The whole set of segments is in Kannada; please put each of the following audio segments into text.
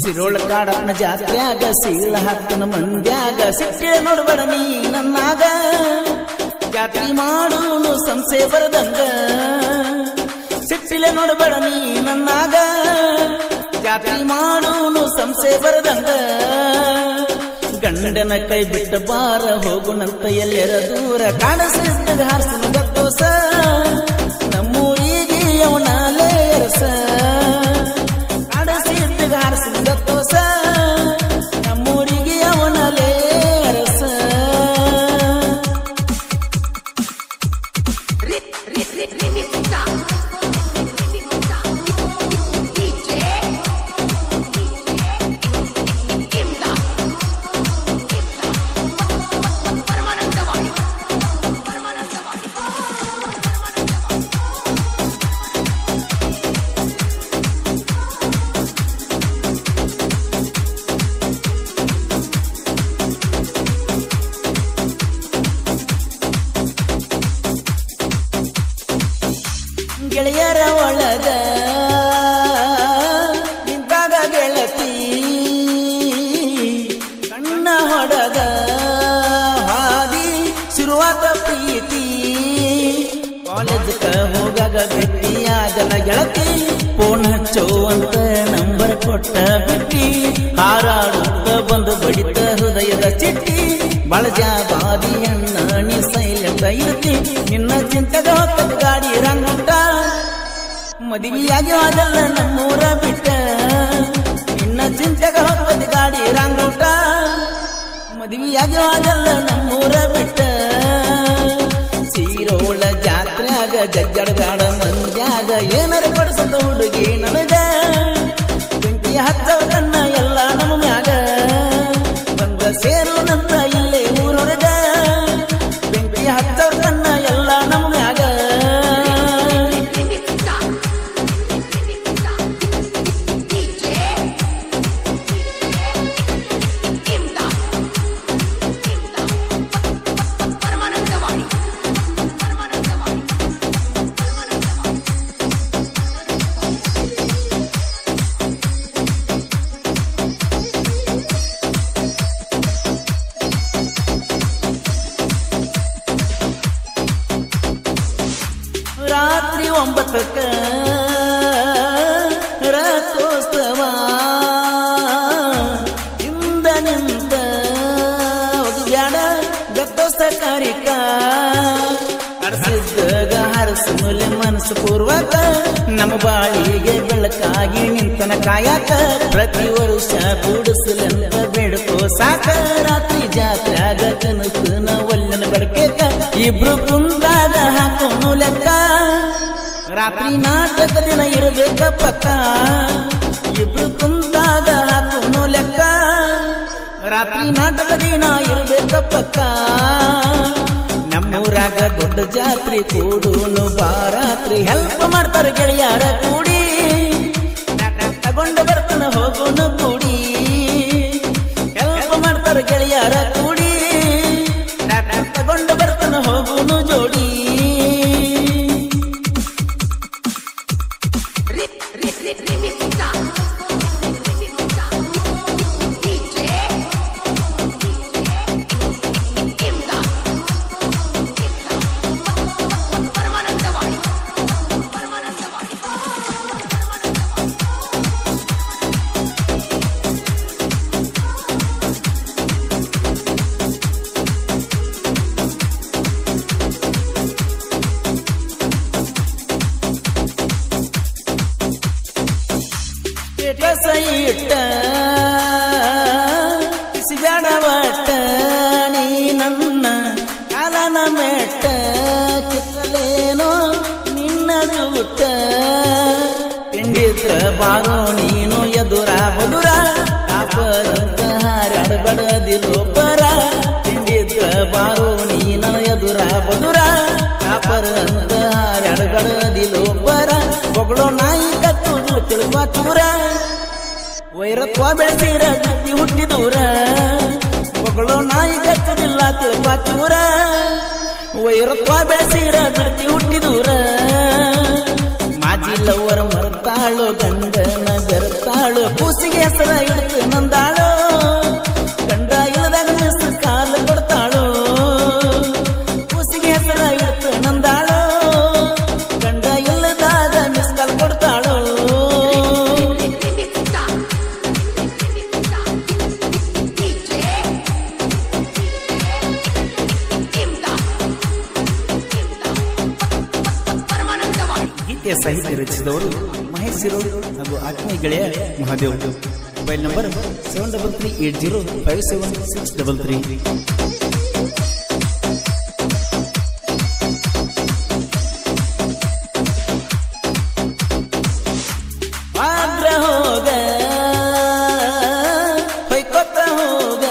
ಸಿರೋಳ ಕಾಡನ ಜಾತ್ರ್ಯಾಗ ಸೀಳ ಹತ್ತನ ಮಂದ್ಯಾಗ ಸಿಟ್ಟೆ ನೋಡ್ಬೇಡ ನೀ ನನ್ನಾಗ ಜಾತ್ರೆ ಮಾಡೂನು ಸಂಸೆ ಬರದಂಗ ಸಿಟ್ಟಿಲೆ ನೋಡ್ಬೇಡ ನೀ ನನ್ನಾಗ ಜಾತ್ರೆ ಮಾಡೂನು ಸಂಸೆ ಬರದಂಗ ಗಂಡನ ಕೈ ಬಿಟ್ಟ ಬಾರ ಹೋಗುಣಂತ ಎಲ್ಲೆರ ದೂರ ಕಾಣಿಸಿದ್ದ ಹಾರಿಸಿದ ಗತ್ತೋಸ ನಮ್ಮೂರಿಗೆ ಅವನಾಲೇ ಎರಸ ಕಾಣಿಸಿದ್ದ ಹಾರಿಸಿದ ಗತ್ತೋಸ ನಮ್ಮೂರಿಗೆ ಅವನಲೇ ಎರಸ ಗೆಳೆಯರ ಒಳಗ ನಿಂತಾಗ ಗೆಳತಿ ಕಣ್ಣ ಹೊಡಗ ಹಾದಿ ಶುರುವಾತ ಪ್ರೀತಿ ಕಾಲೇಜ್ ಹೋಗಾಗ ಭೇಟಿಯಾಗಲ ಗೆಳತಿ ಫೋನ್ ಹಚ್ಚೋ ಅಂತ ನಂಬರ್ ಕೊಟ್ಟ ಬಿಟ್ಟಿ ಹಾರಾಡುತ್ತ ಬಂದು ಬಡಿತ ಹೃದಯದ ಚಿಟ್ಟಿ ಬಳಜಾಬಾದಿ ಅಣ್ಣ ನೀ ಸೈಲೆಂಟ್ ಇರ್ತಿ ನಿನ್ನ ಚಿಂತೆಗ ಹೊತ್ತದ ಗಾಡಿ ರಂಗುಂಟ ಮದುವೆಯಾಗಿ ಅದಲ್ಲ ನಮ್ಮೂರ ಬಿಟ್ಟ ನಿನ್ನ ಚಿಂತೆಗ ಹೊತ್ತದ ಗಾಡಿ ರಂಗುಂಟ ಮದುವೆಯಾಗಿ ಅದಲ್ಲ ನಮ್ಮೂರ ಬಿಟ್ಟ ಸೀರೋಳ ಜಾತ್ರ್ಯಾಗ ಜಗ್ಗಡಗಾಡ ಮಂದ್ಯಾಗ ಏನಾರ ಪಡಿಸದ ಹುಡುಗಿ ನನಗ ಬೆಂಕಿ ಹಚ್ಚವದನ್ನ ಎಲ್ಲ ನಮ್ಮ ಮ್ಯಾಗ ಬಂದ ಸೇರು ನಂತ ಇಲ್ಲೇ ಊರೊಳಗ ಬೆಂಕಿ ಹಚ್ಚವದನ್ನ ಎಲ್ಲ ನಮ್ಮ ಮ್ಯಾಗ ರಾತ್ರಿ ಒಂಬತ್ತಕ್ಕ ರಥೋತ್ಸವ ಇಂದ ನಿಂತ ಬ್ಯಾಡ ಗತ್ತೋಸ್ತ ಕಾರಿಕ ಅರಸಿದ್ದಾಗ ಹರಸುಮಲೆ ಮನಸ್ಸು ಪೂರ್ವಕ ನಮ್ಮ ಬಾಳಿಗೆ ಬೆಳಕಾಗಿ ನಿಂತನ ಕಾಯಕ ಪ್ರತಿ ವರ್ಷ ಕೂಡಿಸಲೆಂದ ಬೇಡ್ಕೋ ಸಾಕ ರಾತ್ರಿ ಜಾತ್ರ್ಯಾಗ ಕನಸನ ಒಲ್ಲನ ಬೆಳಕೇಕ ಇಬ್ರು ಕುಂದಾಗ ಹಾಕೋನು ಲೆಕ್ಕ ರಾತ್ರಿ ನಾಟಕ ದಿನ ಇರಬೇಕ ಪಕ್ಕ ಇಬ್ರು ಕುಂದಾಗ ಹಾಕೋನು ಲೆಕ್ಕ ರಾತ್ರಿ ನಾಟಕ ದಿನ ಇರಬೇಕ ಪಕ್ಕ ನಮ್ಮೂರಾಗ ದೊಡ್ಡ ಜಾತ್ರೆ ಕೂಡುನು ಬಾರಾತ್ರಿ ಹೆಲ್ಪ್ ಮಾಡ್ತಾರ ಗೆಳೆಯಾರ ಕೂಡಿ ತಗೊಂಡು ಬರ್ತಾನ ಹೋಗೋನು ಕೂಡಿ ಹೆಲ್ಪ್ ಮಾಡ್ತಾರ ಗೆಳೆಯಾರ ಕೂಡಿ ತಗೊಂಡು ಬರ್ತಾನ ಹೋಗೋನು ಜೋಡಿ ಸ್ಟೇಟಸ್ ಇಟ್ಟ ಸಿಗಾಡ ಒಟ್ಟ ನೀ ನನ್ನ ಕಾಲನ ಮೆಟ್ಟ ಚಿಕ್ಕಲೇನೋ ನಿನ್ನದು ಹುಟ್ಟ ತಿಂಡಿದ್ರ ಬಾರೋ ನೀನು ಎದುರ ಬದುರ ಕಾಪರಂತ ಹಾರಾಡಬಡದಿರೋ ಪರ ತಿಂಡಿದ್ರ ಬಾರೋ ನೀನ ಎದುರ ಬದುರ ಕಾಪರಂತ ಹಾರಾಡಬಡದಿರೋ ಪರ ಬೊಗಳೋ ನಾಯಿ ಕತ್ತು ತಿಳುವ ಚೂರ ವೈರತ್ವ ಬೆಳೆಸಿರ ಗತಿ ಹುಟ್ಟಿ ದೂರ ಮಗಳು ನಾಯಿ ಕಚ್ಚದಿಲ್ಲ ತಿಳುವ ಚೂರ ವೈರತ್ವ ಬೆಳೆಸಿರ ಗತಿ ಹುಟ್ಟಿ ದೂರ ಮಾಜಿ ಲವ್ವರ ಮರ್ತಾಳು ಗಂಡನ ಬೆರ್ತಾಳು ಕೂಸಿಗೆ ಹೆಸರ ಇಡ ಗೀತೆಯ ಸಾಹಿತ್ಯ ರಚಿಸಿದವರು ಮಹೇಶ್ ಸಿರೋಡ್ ಹಾಗೂ ಆತ್ಮೀಯ ಗೆಳೆಯ Mahadev mobile number seven double three eight zero five seven six double three ಆಗ್ರ ಹೋಗ ಹೊಯ್ಕೊತ್ತ ಹೋಗ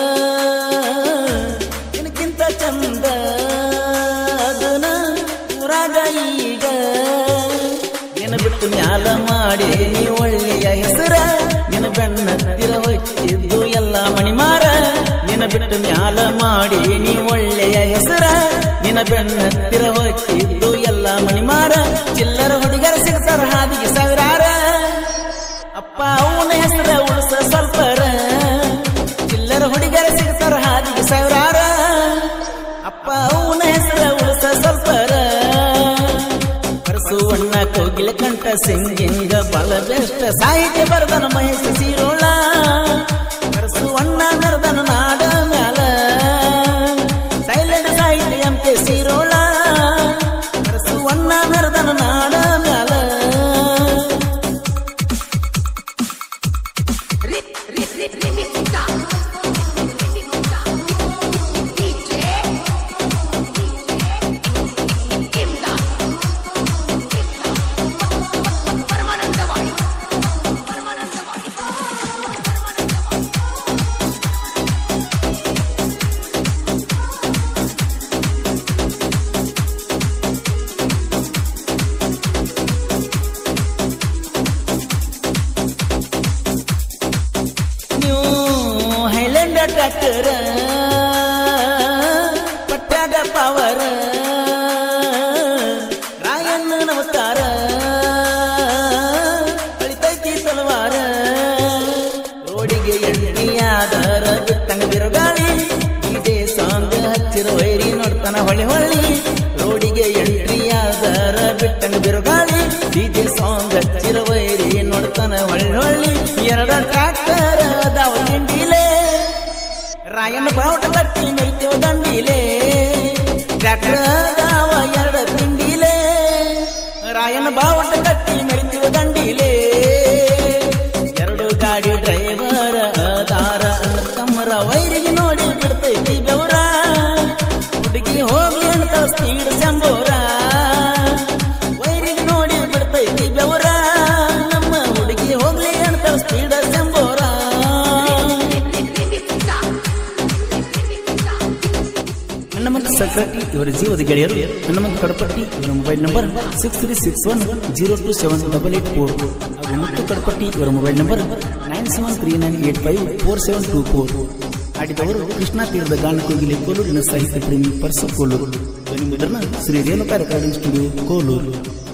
ನಿನಕ್ಕಿಂತ ಚಂದ ಅದನ ಊರಾಗ ಈಗ ನಿನ ಬಿಟ್ಟು ಮ್ಯಾಲ ಮಾಡಿ ನೀ ಒಳ್ಳೆಯ ಹೆಸರ ನಿನ ಬೆನ್ನತ್ತಿರ ಹೊಚ್ಚಿದ್ದು ಎಲ್ಲ ಮಣಿಮಾರ ನಿನ ಬಿಟ್ಟು ಮ್ಯಾಲ ಮಾಡಿ ನೀ ಒಳ್ಳೆಯ ಹೆಸರ ನಿನ ಬೆನ್ನತ್ತಿರ ಹೊಚ್ಚಿದ್ದು ಎಲ್ಲ ಮಣಿಮಾರ ಚಿಲ್ಲರ ಹುಡುಗರ ಸಿಗ್ತಾರ ಹಾದಿಗೆ ಸಾವಿರಾರ ಅಪ್ಪ ಅವನ ಹೆಸರ ಉಳಿಸ ಸ್ವಲ್ಪರ ಚಿಲ್ಲರ ಹುಡುಗರ ಸಿಗ್ತಾರ ಹಾದಿಗೆ ಸಾವಿರಾರ ಅಪ್ಪ ಅವನ ಹೆಸರ ಉಳಿಸ ಸ್ವಲ್ಪರ ಕರಸುವಣ್ಣ ಕೋಗಿಲ ಕಂಠ ಸಿಂಗಿಂಗ ಬಲ ಬೆಷ್ಟ ಸಾಹಿತ್ಯ ಬರದನ ಮಹೇಶ ಸೀರೋಳ ಕರಸುವಣ್ಣ ನರದನ ನಾಡ ಮ್ಯಾಲ ಸೈಲೆಂಟ್ ಸಾಹಿತ್ಯ ಎಂ ಕೆ ಸೀರೋಳ ಕರಸುವಣ್ಣ ನರದನ ನಾಡ ಮ್ಯಾಲ ನೀವು ಹೈಲ್ಯಾಂಡ್ ಟ್ರ್ಯಾಕ್ಟರ್ ಪಟ್ಟಾಗ ಪವರ್ ರಾಯಣ್ಣ ನಮಸ್ಕಾರ ಕಳಿತೈತಿ ತಲವಾರ ರೋಡಿಗೆ ಎಣ್ಣೆಯಾದರ ಬಿಟ್ಟಂಗ ಬಿರುಗಾಳಿ ಇದೇ ಸಾಂಗ್ ಹಚ್ಚಿರ ವೈರಿ ನೋಡ್ತಾನ ಹೊಳಿ ಹೊಳ್ಳಿ ರೋಡಿಗೆ ಎಂಟ್ರಿಯಾದರ ಬಿಟ್ಟಂಗ ಬಿರುಗಾಳಿ ಇದೇ ಸಾಂಗ್ ಹಚ್ಚಿರ ವೈರಿ ನೋಡ್ತಾನ ಹೊಳ್ಳಿ ಹೊಳ್ಳಿ ಎರಡ ಟ್ರ್ಯಾಕ್ಟರ್ ಅದಾವ ತಿಂಡಿಲೆ ರಾಯಣ್ಣ ಬಾವುಟ ಕಟ್ಟಿ ನೈತೇವ ದಂಡಿಲೆ ಟ್ರ್ಯಾಕ್ಟರ್ ಅದಾವ ಎರಡ ತಿಂಡಿಲೆ ರಾಯಣ್ಣ ಬಾವುಟ ಕಟ್ಟಿ ನೈತೇವ ದಂಡಿಲೆ ಎರಡು ಗಾಡಿ ಡ್ರೈವರ್ ಅದಾರ ತಮ್ಮರ ವೈರಿಗೆ ನೋಡಿ ಬಿಡ್ತೈತಿ ಬೆವರ ಹುಡುಗಿ ಹೋಗ್ಲಿ ಅಂತ ಸ್ಪೀಡ್ ಶಂಬೋರ ವೈರಿಗೆ ನೋಡಿ ಬಿಡ್ತೈತಿ ಬೆವರ ನಮ್ಮ ಹುಡುಗಿ ಹೋಗ್ಲಿ ಅಂತ ಸ್ಪೀಡ್ ಶಂಬೋರ ನನ್ನ ಮಗ ಸಕ್ರಟಿ ಇವರ ಜೀವದ ಗೆಳೆಯರು ನನ್ನ ಮಗ ಕಡಪಟ್ಟಿ ಇವರ mobile number six three six one zero two seven double eight four ಹಾಗೂ ಮುತ್ತು ಕಡಪಟ್ಟಿ ಇವರ mobile number nine seven three nine eight five four seven two four ಆಡಿದವರು ಕೃಷ್ಣಾ ತೀರದ ಗಾನ ಕೋಗಿಲೆ ಕೋಲೂರಿನ ಸಾಹಿತ್ಯ ಪ್ರೇಮಿ ಪರ್ಸು ಕೋಲೂರು ಧ್ವನಿ ಮುದ್ರಣ ಶ್ರೀ ರೇಣುಕಾ ರೆಕಾರ್ಡಿಂಗ್ ಸ್ಟುಡಿಯೋ ಕೋಲೂರು